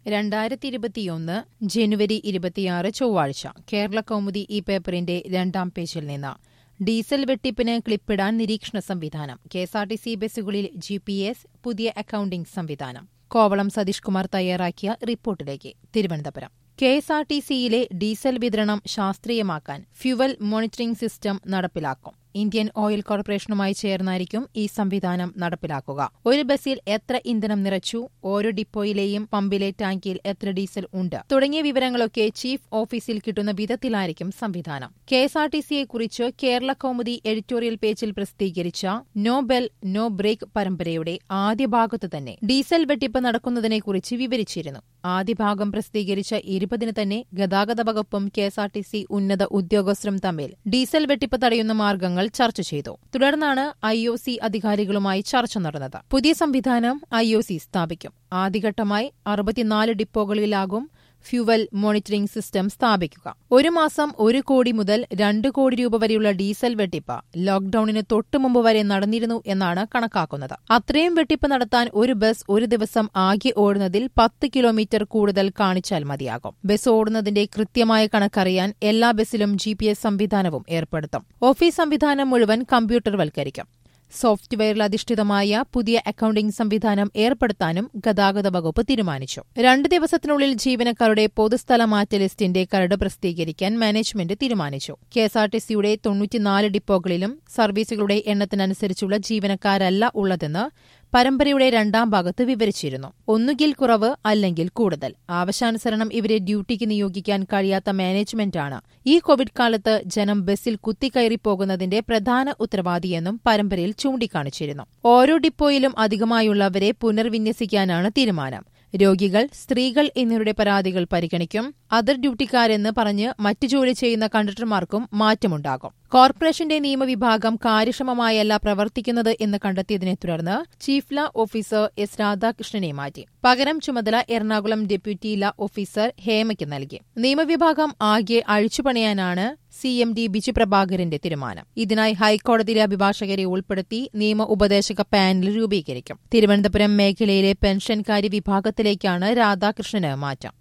രണ്ടായിരത്തി ഇരുപത്തിയൊന്ന് ജനുവരി ഇരുപത്തിയാറ് ചൊവ്വാഴ്ച കേരള കൗമുദി ഈ പേപ്പറിന്റെ രണ്ടാം പേജിൽ നിന്ന് ഡീസൽ വെട്ടിപ്പിന് ക്ലിപ്പിടാൻ നിരീക്ഷണ സംവിധാനം കെഎസ്ആർടിസി ബസ്സുകളിൽ ജി പി എസ് പുതിയ അക്കൌണ്ടിംഗ് സംവിധാനം കോവളം സതീഷ് കുമാർ തയ്യാറാക്കിയ റിപ്പോർട്ടിലേക്ക് തിരുവനന്തപുരം കെഎസ്ആർടിസിയിലെ ഡീസൽ വിതരണം ശാസ്ത്രീയമാക്കാൻ ഫ്യുവൽ മോണിറ്ററിംഗ് സിസ്റ്റം നടപ്പിലാക്കും ഇന്ത്യൻ ഓയിൽ കോർപ്പറേഷനുമായി ചേർന്നായിരിക്കും ഈ സംവിധാനം നടപ്പിലാക്കുക ഒരു ബസ്സിൽ എത്ര ഇന്ധനം നിറച്ചു ഓരോ ഡിപ്പോയിലെയും പമ്പിലെ ടാങ്കിൽ എത്ര ഡീസൽ ഉണ്ട് തുടങ്ങിയ വിവരങ്ങളൊക്കെ ചീഫ് ഓഫീസിൽ കിട്ടുന്ന വിധത്തിലായിരിക്കും സംവിധാനം കെഎസ്ആർടിസിയെക്കുറിച്ച് കേരള കൗമുദി എഡിറ്റോറിയൽ പേജിൽ പ്രസിദ്ധീകരിച്ച നോ ബെൽ നോ ബ്രേക്ക് പരമ്പരയുടെ ആദ്യ ഭാഗത്തു തന്നെ ഡീസൽ വെട്ടിപ്പ് നടക്കുന്നതിനെക്കുറിച്ച് വിവരിച്ചിരുന്നു ആദ്യ ഭാഗം പ്രസിദ്ധീകരിച്ച ഇരുപതിന് തന്നെ ഗതാഗത വകുപ്പും കെഎസ്ആർടിസി ഉന്നത ഉദ്യോഗസ്ഥരും തമ്മിൽ ഡീസൽ വെട്ടിപ്പ് തടയുന്ന മാർഗങ്ങൾ ചർച്ച ചെയ്തു തുടർന്നാണ് ഐ ഒ സി അധികാരികളുമായി ചർച്ച നടന്നത് പുതിയ സംവിധാനം ഐ ഒ സി സ്ഥാപിക്കും ആദ്യഘട്ടമായി അറുപത്തിനാല് ഡിപ്പോകളിലാകും ഫ്യുവൽ മോണിറ്ററിംഗ് സിസ്റ്റം സ്ഥാപിക്കുക ഒരു മാസം ഒരു കോടി മുതൽ രണ്ട് കോടി രൂപ വരെയുള്ള ഡീസൽ വെട്ടിപ്പ് ലോക്ഡൌണിന് തൊട്ടുമുമ്പ് വരെ നടന്നിരുന്നു എന്നാണ് കണക്കാക്കുന്നത് അത്രയും വെട്ടിപ്പ് നടത്താൻ ഒരു ബസ് ഒരു ദിവസം ആകെ ഓടുന്നതിൽ പത്ത് കിലോമീറ്റർ കൂടുതൽ കാണിച്ചാൽ മതിയാകും ബസ് ഓടുന്നതിന്റെ കൃത്യമായ കണക്കറിയാൻ എല്ലാ ബസ്സിലും ജി സംവിധാനവും ഏർപ്പെടുത്തും ഓഫീസ് സംവിധാനം മുഴുവൻ കമ്പ്യൂട്ടർവൽക്കരിക്കും സോഫ്റ്റ്വെയറിൽ അധിഷ്ഠിതമായ പുതിയ അക്കൌണ്ടിംഗ് സംവിധാനം ഏർപ്പെടുത്താനും ഗതാഗത വകുപ്പ് തീരുമാനിച്ചു രണ്ട് ദിവസത്തിനുള്ളിൽ ജീവനക്കാരുടെ പൊതുസ്ഥല മാറ്റ ലിസ്റ്റിന്റെ കരട് പ്രസിദ്ധീകരിക്കാൻ മാനേജ്മെന്റ് തീരുമാനിച്ചു കെഎസ്ആർടിസിയുടെ തൊണ്ണൂറ്റിനാല് ഡിപ്പോകളിലും സർവീസുകളുടെ എണ്ണത്തിനനുസരിച്ചുള്ള ജീവനക്കാരല്ല ഉള്ളതെന്ന് പരമ്പരയുടെ രണ്ടാം ഭാഗത്ത് വിവരിച്ചിരുന്നു ഒന്നുകിൽ കുറവ് അല്ലെങ്കിൽ കൂടുതൽ ആവശ്യാനുസരണം ഇവരെ ഡ്യൂട്ടിക്ക് നിയോഗിക്കാൻ കഴിയാത്ത മാനേജ്മെന്റാണ് ഈ കോവിഡ് കാലത്ത് ജനം ബസ്സിൽ കുത്തിക്കയറി പോകുന്നതിന്റെ പ്രധാന ഉത്തരവാദിയെന്നും പരമ്പരയിൽ ചൂണ്ടിക്കാണിച്ചിരുന്നു ഓരോ ഡിപ്പോയിലും അധികമായുള്ളവരെ പുനർവിന്യസിക്കാനാണ് തീരുമാനം രോഗികൾ സ്ത്രീകൾ എന്നിവരുടെ പരാതികൾ പരിഗണിക്കും അതർ ഡ്യൂട്ടിക്കാരെന്ന് പറഞ്ഞ് മറ്റു ജോലി ചെയ്യുന്ന കണ്ടക്ടർമാർക്കും മാറ്റമുണ്ടാകും കോർപ്പറേഷന്റെ നിയമവിഭാഗം കാര്യക്ഷമമായല്ല പ്രവർത്തിക്കുന്നത് എന്ന് കണ്ടെത്തിയതിനെ തുടർന്ന് ചീഫ് ലാ ഓഫീസർ എസ് രാധാകൃഷ്ണനെ മാറ്റി പകരം ചുമതല എറണാകുളം ഡെപ്യൂട്ടി ലാ ഓഫീസർ ഹേമയ്ക്ക് നൽകി നിയമവിഭാഗം ആകെ അഴിച്ചുപണിയാനാണ് സി എം ഡി ബിജു പ്രഭാകരന്റെ തീരുമാനം ഇതിനായി ഹൈക്കോടതിയിലെ അഭിഭാഷകരെ ഉൾപ്പെടുത്തി നിയമ ഉപദേശക പാനൽ രൂപീകരിക്കും തിരുവനന്തപുരം മേഖലയിലെ പെൻഷൻകാരി വിഭാഗത്തിലേക്കാണ് രാധാകൃഷ്ണന് മാറ്റം